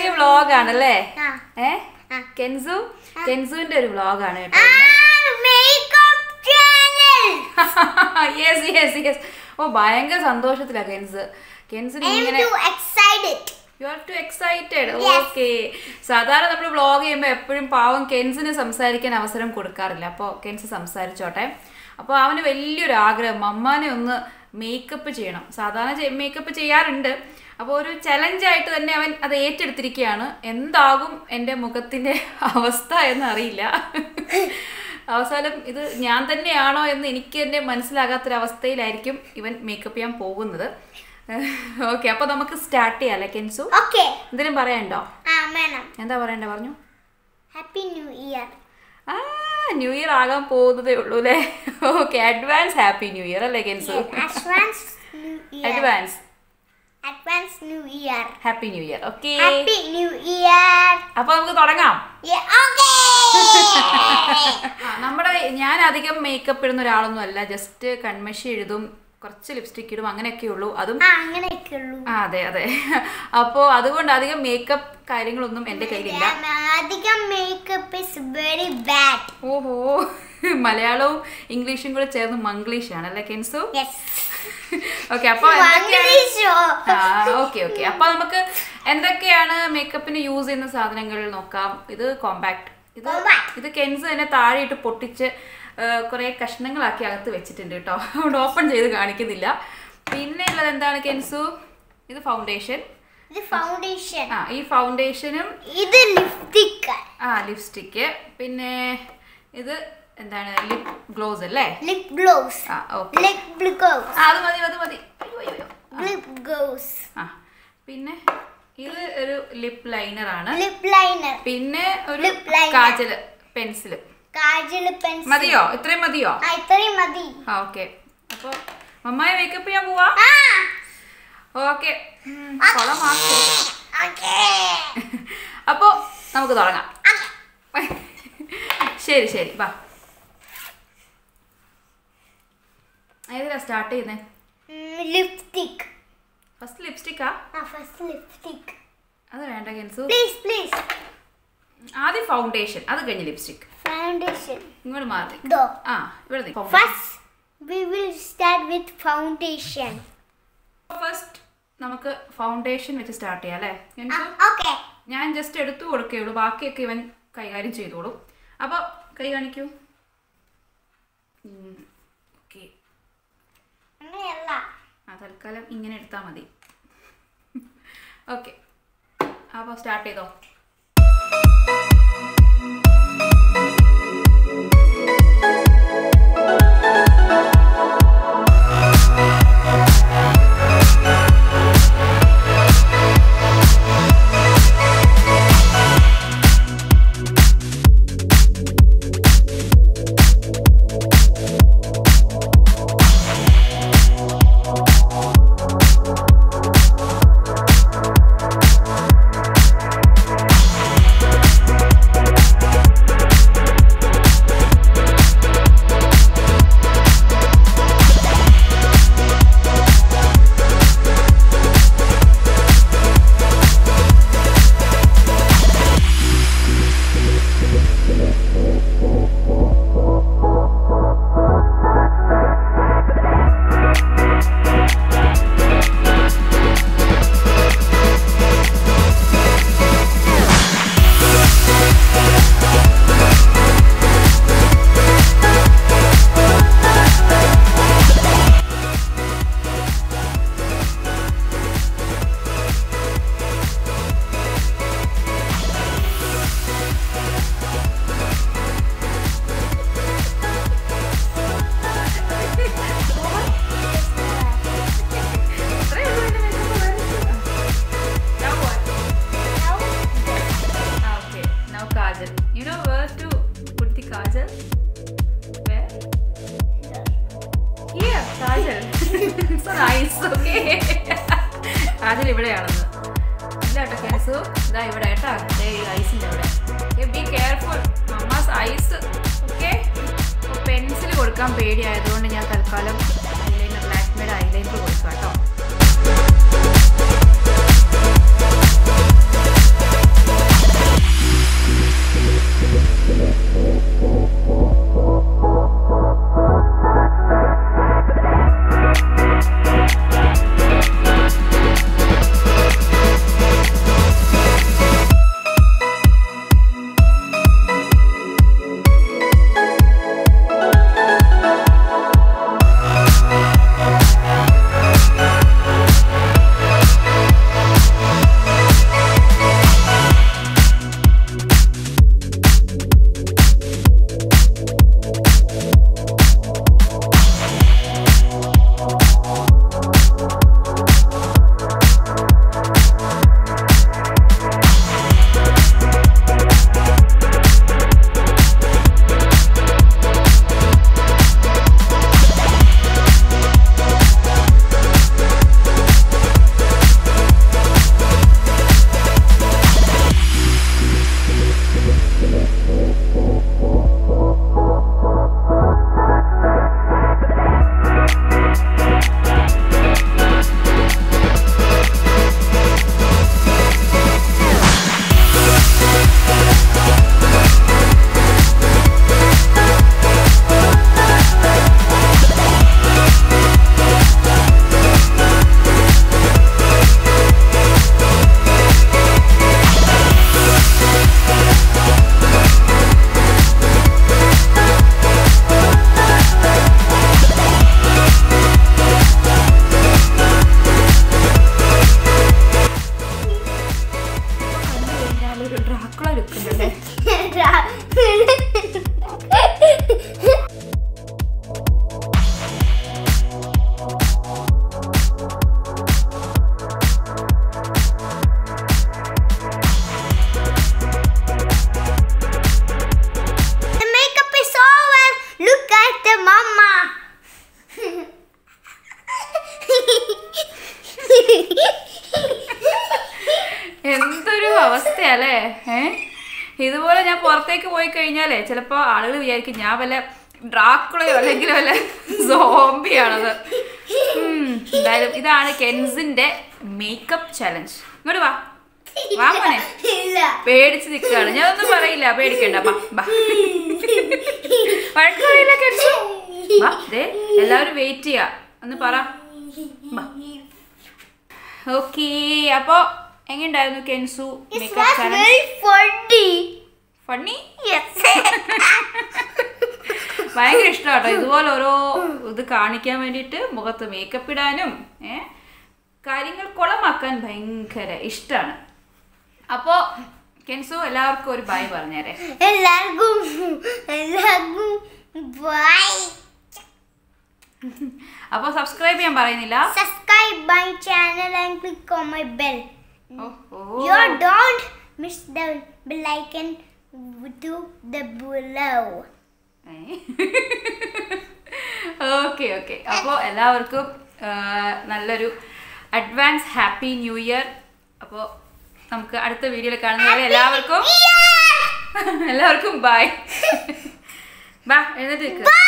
പുതിയ വ്ളോഗാണല്ലേ ആ. ഏ ആ. കെൻസു കെൻസുവിന്റെ ഒരു വ്ളോഗാണ് കേട്ടോ makeup channel yes yes yes ഓ ഭയങ്കര സന്തോഷത്തിലാ കെൻസ് കെൻസിന് ഐ ഇങ്ങനെ too excited you are too excited Yes. Okay സാധാരണ നമ്മൾ വ്ളോഗ് ചെയ്യുമ്പോൾ എപ്പോഴും പാവം കെൻസിന് സംസാരിക്കാൻ അവസരം കൊടുക്കാറില്ല അപ്പോൾ കെൻസ് സംസാരിച്ചോട്ടെ അപ്പോൾ അവന് വലിയൊരു ആഗ്രഹം മമ്മാനെ ഒന്ന് മേക്കപ്പ് ചെയ്യണം സാധാരണ മേക്കപ്പ് ചെയ്യാറുണ്ട് അപ്പോൾ ഒരു ചലഞ്ചായിട്ട് തന്നെ അവൻ അത് ഏറ്റെടുത്തിരിക്കുകയാണ് എന്താകും എൻ്റെ മുഖത്തിൻ്റെ അവസ്ഥ എന്നറിയില്ല അവസാനം ഇത് ഞാൻ തന്നെയാണോ എന്ന് എനിക്ക് തന്നെ മനസ്സിലാകാത്തൊരവസ്ഥയിലായിരിക്കും ഇവൻ മേക്കപ്പ് ചെയ്യാൻ പോകുന്നത് ഓക്കെ അപ്പോൾ നമുക്ക് സ്റ്റാർട്ട് ചെയ്യാം അല്ലേ കെൻസു ഓക്കെ എന്തെങ്കിലും പറയാനുണ്ടോ ആ വേണം എന്താ പറയണ്ടേ പറഞ്ഞു ഹാപ്പി ന്യൂ ഇയർ ആ ന്യൂ ഇയർ ആകാൻ പോകുന്നതേ ഉള്ളൂ അല്ലേ okay advance happy new year അല്ലേ Kensu advance new year advance advance new year happy new year okay happy new year അപ്പൊ നമുക്ക് തുടങ്ങാം ഓക്കെ ആ, നമ്മുടെ ഞാൻ അധികം മേക്കപ്പ് ഇടുന്ന ഒരാളൊന്നും അല്ല ജസ്റ്റ് കൺമഷി എഴുതും കുറച്ച് ലിപ്സ്റ്റിക് ഇടും അങ്ങനെയൊക്കെ ഉള്ളൂ അതും ആ അങ്ങനെയൊക്കെ ഉള്ളൂ ആ അതെ അതെ അപ്പോൾ അതുകൊണ്ട് അധികം മേക്കപ്പ് കാര്യങ്ങളൊന്നും എൻ്റെ കയ്യിലില്ല അധികം മേക്കപ്പ് ഇസ് വെരി ബാഡ് ഓഹോ മലയാളവും ഇംഗ്ലീഷും കൂടെ ചേർന്ന് മംഗ്ലീഷ് ആണ് അല്ലേ കെൻസു യെസ് ഓക്കെ അപ്പോൾ എന്തൊക്കെയാണ് ഇംഗ്ലീഷോ ഓക്കെ ഓക്കെ അപ്പൊ നമുക്ക് എന്തൊക്കെയാണ് മേക്കപ്പിന് യൂസ് ചെയ്യുന്ന സാധനങ്ങൾ നോക്കാം ഇത് കോമ്പാക്ട് ഇത് Compact. ഇത് കെൻസ് തന്നെ താഴെ ഇട്ട് പൊട്ടിച്ച് കുറെ കഷ്ണങ്ങളാക്കി അകത്ത് വെച്ചിട്ടുണ്ട് കേട്ടോ അതുകൊണ്ട് ഓപ്പൺ ചെയ്ത് കാണിക്കുന്നില്ല പിന്നെ ഉള്ളത് എന്താണ് കെൻസു ഇത് ഫൗണ്ടേഷൻ ഇത് ഫൗണ്ടേഷൻ ആ ഈ ഫൗണ്ടേഷനും ഇത് ലിപ്സ്റ്റിക് ആ ലിപ്സ്റ്റിക്ക് പിന്നെ ഇത് എന്താണ് ലിപ് ഗ്ലോസ് അല്ലേ ലിപ് ഗ്ലോസ് ആ ഓക്കെ ലിപ് ഗ്ലോസ് ആ അത് മതി അത് മതി അയ്യോ അയ്യോ അയ്യോ. ലിപ് ഗ്ലോസ് ആ പിന്നെ ഇത് ഒരു ലിപ് ലൈനർ ആണ് ലിപ് ലൈനർ പിന്നെ ഒരു Lip liner. Kajal pencil kajal pencil മതിയോ ഇത്രയും മതിയോ ആ ഇത്രയും മതി ആ ഓക്കെ അപ്പൊ മമ്മായി മേക്കപ്പ് ചെയ്യാൻ പോവാ ആ ഓക്കെ കൊളം മാർക്ക് ഓക്കേ അപ്പോ നമുക്ക് തുടങ്ങാം ശരി ശരി വാ ഏതിലാ സ്റ്റാർട്ട് ചെയ്യുന്നേ ലിപ്സ്റ്റിക് ഫസ്റ്റ് ലിപ്സ്റ്റിക്കാ ആ ഫസ്റ്റ് ലിപ്സ്റ്റിക് അത് വേണ്ട കെൻസു പ്ലീസ് പ്ലീസ് ആദ്യം ഫൗണ്ടേഷൻ അത് കഴിഞ്ഞ് ലിപ്സ്റ്റിക് ഫൗണ്ടേഷൻ ഇങ്ങോട്ട് മാറി ദോ ആ ഇവിടെ നിക്ക്. First we will start with foundation first നമുക്ക് ഫൗണ്ടേഷൻ വെച്ച് സ്റ്റാർട്ട് ചെയ്യാം അല്ലേ കെൻസു okay ഞാൻ ജസ്റ്റ് എടുത്തു കൊടുക്കുകയുള്ളൂ ബാക്കിയൊക്കെ ഇവൻ കൈകാര്യം ചെയ്തോളൂ അപ്പോൾ കൈ കാണിക്കൂ ഓക്കെ അങ്ങനെയല്ല ആ തൽക്കാലം ഇങ്ങനെ എടുത്താൽ മതി ഓക്കെ അപ്പോൾ സ്റ്റാർട്ട് ചെയ്തോ ഇത്രയേ ഉള്ളൂ എൻ്റെ makeup വേറെ. Now what? Ah, okay. Now kajal. You know where to put the kajal? Where? Here, kajal. so nice, okay. Kajal ഇവിടെയാണെന്ന് ഇല്ല കേട്ടോ കെൻസു ഇതാ ഇവിടെ കേട്ടോ ദേ ഈ ഐസിൻ്റെ ഇവിടെ be careful mamma's eyes okay pencil കൊടുക്കാൻ പേടിയായതുകൊണ്ട് ഞാൻ തൽക്കാലം ഐലൈനർ ലാക്മേഡ് ഐലൈനർ കൊടുക്കാം കേട്ടോ അല്ലേ ഏ ഇതുപോലെ ഞാൻ പുറത്തേക്ക് പോയി കഴിഞ്ഞാലേ ചിലപ്പോൾ ആളുകൾ വിചാരിക്കും ഞാൻ വല്ല ഡ്രാക്കുളയോ അല്ലെങ്കിൽ വല്ല സോംബിയാണത് ഉം, എന്തായാലും ഇതാണ് കെൻസിന്റെ മേക്കപ്പ് ചലഞ്ച് ഇങ്ങോട്ട് വാ വാ മോനെ ഇല്ല പേടിച്ച് നിൽക്കുകയാണ് ഞാൻ ഒന്നും പറയില്ല പേടിക്കണ്ട ബാ ബാ വഴക്കറിയില്ല കെൻസു വാ ദേ എല്ലാവരും വെയിറ്റ് ചെയ്യാ ഒന്ന് പറ ഓക്കേ അപ്പോ എങ്ങനെയുണ്ടായിരുന്നു കെൻസു It makeup was challenge very funny. Funny Yes. ഭയങ്കര ഇഷ്ടമാട്ടോ ഇതുപോലെ ഓരോ ഇത് കാണിക്കാൻ വേണ്ടിയിട്ട് മുഖത്ത് മേക്കപ്പ് ഇടാനും ഏ കാര്യങ്ങൾ കുളമാക്കാൻ ഭയങ്കര ഇഷ്ടമാണ് അപ്പോൾ കെൻസു എല്ലാവർക്കും ഒരു ബൈ പറഞ്ഞേരെ എല്ലാവർക്കും എല്ലാവർക്കും ബൈ അപ്പോൾ സബ്സ്ക്രൈബ് ചെയ്യാൻ പറയുന്നില്ല subscribe my channel and click on my bell ഓ, ഓ. You don't miss the bell icon to the below. Okay okay അപ്പോൾ എല്ലാവർക്കും ആ, നല്ലൊരു അഡ്വാൻസ് ഹാപ്പി ന്യൂ ഇയർ അപ്പോൾ നമുക്ക് അടുത്ത വീഡിയോയിൽ കാണുന്നവരെ എല്ലാവർക്കും എല്ലാവർക്കും ബൈ ബാ എഴുന്നേറ്റ് നിൽക്കുക